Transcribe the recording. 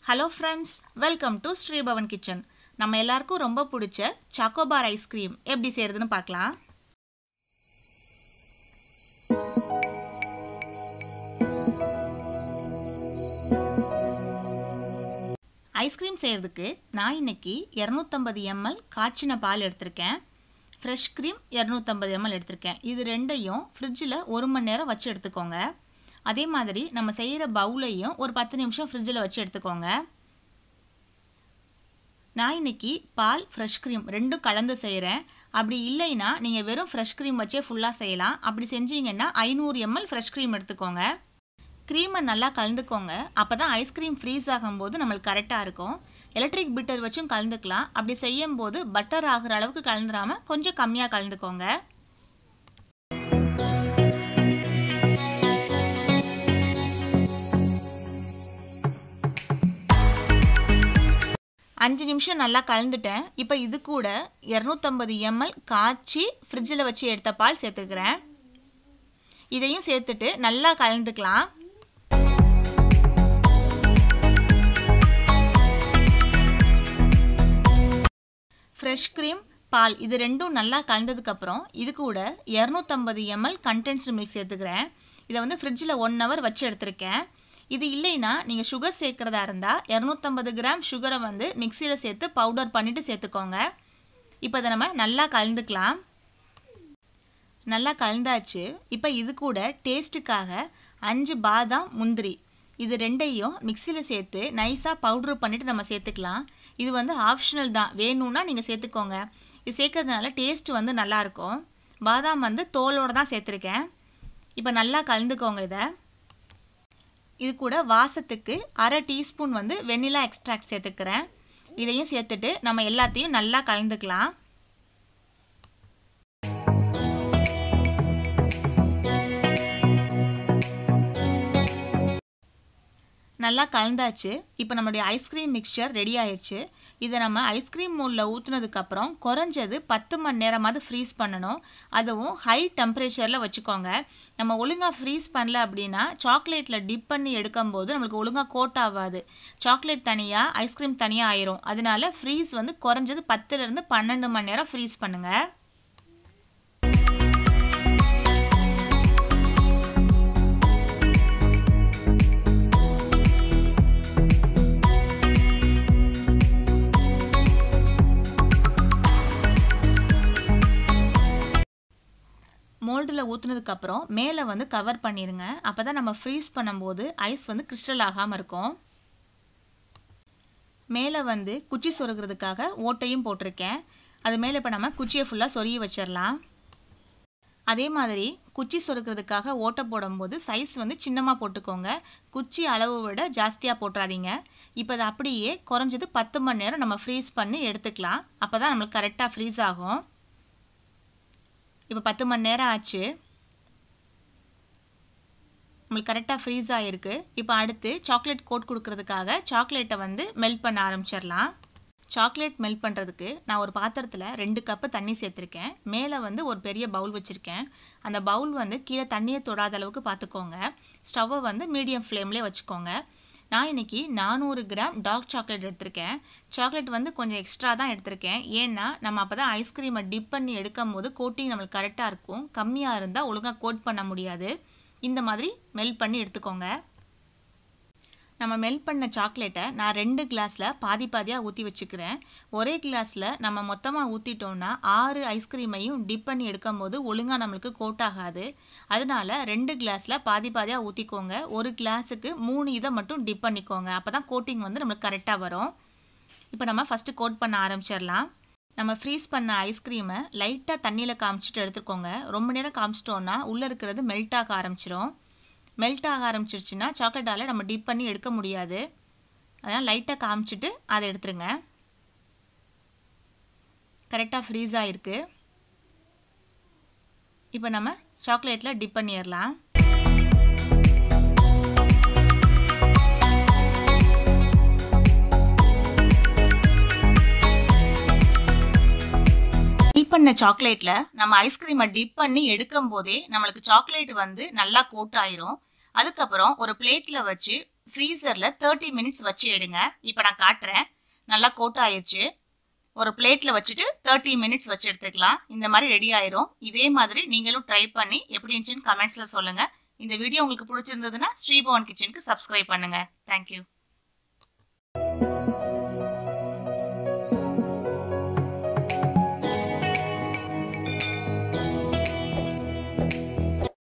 hello friends welcome to Sribhavan kitchen நம்ம எல்லாருக்கும் ரொம்ப பிடிச்ச சாக்கோபார் ஐஸ்கிரீம் எப்படி செய்யறதுன்னு பார்க்கலாம் ஐஸ்கிரீம் செய்கிறதுக்கு நான் இன்னைக்கு இரநூத்தம்பது எம்எல் காய்ச்சின பால் எடுத்திருக்கேன் ஃப்ரெஷ் க்ரீம் இரநூத்தம்பது எம்எல் எடுத்திருக்கேன் இது ரெண்டையும் ஃப்ரிட்ஜில் ஒரு மணி நேரம் வச்சு எடுத்துக்கோங்க அதே மாதிரி நம்ம செய்கிற பவுலையும் ஒரு பத்து நிமிஷம் ஃப்ரிட்ஜில் வச்சு எடுத்துக்கோங்க நான் இன்னைக்கு பால் ஃப்ரெஷ் க்ரீம் ரெண்டும் கலந்து செய்கிறேன் அப்படி இல்லைன்னா நீங்கள் வெறும் ஃப்ரெஷ் க்ரீம் வச்சே ஃபுல்லாக செய்யலாம் அப்படி செஞ்சீங்கன்னா ஐநூறு எம்எல் ஃப்ரெஷ் க்ரீம் எடுத்துக்கோங்க க்ரீமை நல்லா கலந்துக்கோங்க அப்போ தான் ஐஸ்கிரீம் ஃப்ரீஸ் ஆகும்போது நம்மளுக்கு கரெக்டாக இருக்கும் எலக்ட்ரிக் பிட்டர் வச்சும் கலந்துக்கலாம் அப்படி செய்யும் போது பட்டர் ஆகிற அளவுக்கு கலந்துடாமல் கொஞ்சம் கம்மியாக கலந்துக்கோங்க அஞ்சு நிமிஷம் நல்லா கலந்துட்டேன் இப்போ இது கூட இரநூத்தம்பது எம்எல் காய்ச்சி ஃப்ரிட்ஜில் வச்சு எடுத்த பால் சேர்த்துக்கிறேன் இதையும் சேர்த்துட்டு நல்லா கலந்துக்கலாம் ஃப்ரெஷ் க்ரீம் பால் இது ரெண்டும் நல்லா கலந்ததுக்கப்புறம் இது கூட இரநூத்தம்பது எம்எல் கண்டென்ஸ்டு மில்க் சேர்த்துக்கிறேன் இதை வந்து ஃப்ரிட்ஜில் ஒன் ஹவர் வச்சு எடுத்திருக்கேன் இது இல்லைன்னா நீங்கள் சுகர் சேர்க்குறதா இருந்தால் இரநூத்தம்பது கிராம் சுகரை வந்து மிக்சியில் சேர்த்து பவுடர் பண்ணிவிட்டு சேர்த்துக்கோங்க இப்போ இதை நம்ம நல்லா கலந்துக்கலாம் நல்லா கலந்தாச்சு இப்போ இது கூட டேஸ்ட்டுக்காக அஞ்சு பாதாம் முந்திரி இது ரெண்டையும் மிக்சியில் சேர்த்து நைஸாக பவுட்ரு பண்ணிவிட்டு நம்ம சேர்த்துக்கலாம் இது வந்து ஆப்ஷனல் தான் வேணும்னா நீங்கள் சேர்த்துக்கோங்க இது சேர்க்கறதுனால டேஸ்ட் வந்து நல்லாயிருக்கும் பாதாம் வந்து தோலோடு தான் சேர்த்துருக்கேன் இப்போ நல்லா கலந்துக்கோங்க இதை இது கூட வாசத்துக்கு அரை டீஸ்பூன் வந்து வெண்ணிலா எக்ஸ்ட்ராக்ட் சேர்த்துக்கிறேன் இதையும் சேர்த்துட்டு நம்ம எல்லாத்தையும் நல்லா கலந்துக்கலாம் நல்லா கலந்தாச்சு இப்போ நம்மளுடைய ஐஸ்கிரீம் மிக்சர் ரெடி ஆயிடுச்சு இதை நம்ம ஐஸ்கிரீம் மோலில் ஊற்றுனதுக்கப்புறம் குறைஞ்சது பத்து மணி நேரமாவது ஃப்ரீஸ் பண்ணணும் அதுவும் ஹை டெம்பரேச்சரில் வச்சுக்கோங்க நம்ம ஒழுங்காக ஃப்ரீஸ் பண்ணல அப்படின்னா சாக்லேட்டில் டிப் பண்ணி எடுக்கும்போது நம்மளுக்கு ஒழுங்காக கோட் ஆகாது சாக்லேட் தனியாக ஐஸ்கிரீம் தனியாக ஆயிரும் அதனால ஃப்ரீஸ் வந்து குறைஞ்சது பத்துலேருந்து பன்னெண்டு மணி நேரம் ஃப்ரீஸ் பண்ணுங்கள் மோல்டில் ஊற்றுனதுக்கப்புறம் மேலே வந்து கவர் பண்ணிடுங்க அப்போ தான் நம்ம ஃப்ரீஸ் பண்ணும்போது ஐஸ் வந்து கிறிஸ்டல் ஆகாமல் இருக்கும் மேலே வந்து குச்சி சொருகிறதுக்காக ஓட்டையும் போட்டிருக்கேன் அது மேலே இப்போ நம்ம குச்சியை ஃபுல்லாக சொருகி வச்சிடலாம் அதே மாதிரி குச்சி சொருக்கிறதுக்காக ஓட்டை போடும்போது சைஸ் வந்து சின்னமாக போட்டுக்கோங்க குச்சி அளவு விட ஜாஸ்தியாக போட்டுறாதீங்க இப்போ அது அப்படியே குறைஞ்சது பத்து மணி நேரம் நம்ம ஃப்ரீஸ் பண்ணி எடுத்துக்கலாம் அப்போ தான் நம்மளுக்கு கரெக்டாக ஃப்ரீஸ் ஆகும் இப்போ பத்து மணி நேரம் ஆச்சு நம்மளுக்கு கரெக்டாக ஃப்ரீஸ் ஆகிருக்கு இப்போ அடுத்து சாக்லேட் கோட் கொடுக்கறதுக்காக சாக்லேட்டை வந்து மெல்ட் பண்ண ஆரம்பிச்சிடலாம் சாக்லேட் மெல்ட் பண்ணுறதுக்கு நான் ஒரு பாத்திரத்தில் ரெண்டு கப்பு தண்ணி சேர்த்துருக்கேன் மேலே வந்து ஒரு பெரிய பவுல் வச்சுருக்கேன் அந்த பவுல் வந்து கீழே தண்ணியை தொடாத அளவுக்கு பார்த்துக்கோங்க ஸ்டவ்வை வந்து மீடியம் ஃப்ளேம்லேயே வச்சுக்கோங்க நான் இன்றைக்கி நானூறு கிராம் டார்க் சாக்லேட் எடுத்திருக்கேன் சாக்லேட் வந்து கொஞ்சம் எக்ஸ்ட்ரா தான் எடுத்திருக்கேன் ஏன்னா நம்ம அப்போ தான் ஐஸ்கிரீமை டிப் பண்ணி எடுக்கும் போது கோட்டிங் நம்மளுக்கு கரெக்டாக இருக்கும் கம்மியாக இருந்தால் ஒழுங்காக கோட் பண்ண முடியாது இந்த மாதிரி மெல்ட் பண்ணி எடுத்துக்கோங்க நம்ம மெல்ட் பண்ண சாக்லேட்டை நான் ரெண்டு கிளாஸில் பாதி பாதியாக ஊற்றி வச்சுக்கிறேன் ஒரே கிளாஸில் நம்ம மொத்தமாக ஊற்றிட்டோம்னா ஆறு ஐஸ்கிரீமையும் டிப் பண்ணி எடுக்கும் போது ஒழுங்காக நம்மளுக்கு கோட் ஆகாது அதனால ரெண்டு கிளாஸில் பாதி பாதியாக ஊற்றிக்கோங்க ஒரு கிளாஸுக்கு மூணு இதை மட்டும் டிப் பண்ணிக்கோங்க அப்போ தான் கோட்டிங் வந்து நம்மளுக்கு கரெக்டாக வரும் இப்போ நம்ம ஃபஸ்ட்டு கோட் பண்ண ஆரம்பிச்சிடலாம் நம்ம ஃப்ரீஸ் பண்ண ஐஸ்கிரீமை லைட்டாக தண்ணியில் காமிச்சிட்டு எடுத்துக்கோங்க ரொம்ப நேரம் காமிச்சிட்டோன்னா உள்ளே இருக்கிறது மெல்ட் ஆக ஆரம்பிச்சிரும் மெல்ட் ஆக ஆரம்பிச்சிருச்சுன்னா சாக்லேட்டால் நம்ம டிப் பண்ணி எடுக்க முடியாது அதனால் லைட்டாக காமிச்சிட்டு அதை எடுத்துருங்க கரெக்டாக ஃப்ரீஸ் ஆகிருக்கு இப்போ நம்ம சாக்லேட்டில் டிப் பண்ணிடலாம் ஃபில் பண்ண சாக்லேட்டில் நம்ம ஐஸ்கிரீமை டிப் பண்ணி எடுக்கும் போதே நம்மளுக்கு சாக்லேட் வந்து நல்லா கோட் ஆயிரும் அதுக்கப்புறம் ஒரு பிளேட்டில் வச்சு ஃப்ரீசரில் தேர்ட்டி மினிட்ஸ் வச்சு எடுங்க இப்போ நான் காட்டுறேன் நல்லா கோட் ஆயிடுச்சு ஒரு பிளேட்டில் வச்சுட்டு தேர்ட்டி மினிட்ஸ் வச்சு எடுத்துக்கலாம் இந்த மாதிரி ரெடி ஆயிரும் இதே மாதிரி நீங்களும் ட்ரை பண்ணி எப்படி இருந்துச்சுன்னு கமெண்ட்ஸில் சொல்லுங்கள் இந்த வீடியோ உங்களுக்கு பிடிச்சிருந்ததுன்னா ஸ்ரீபவன் கிச்சனுக்கு சப்ஸ்கிரைப் பண்ணுங்கள் தேங்க்யூ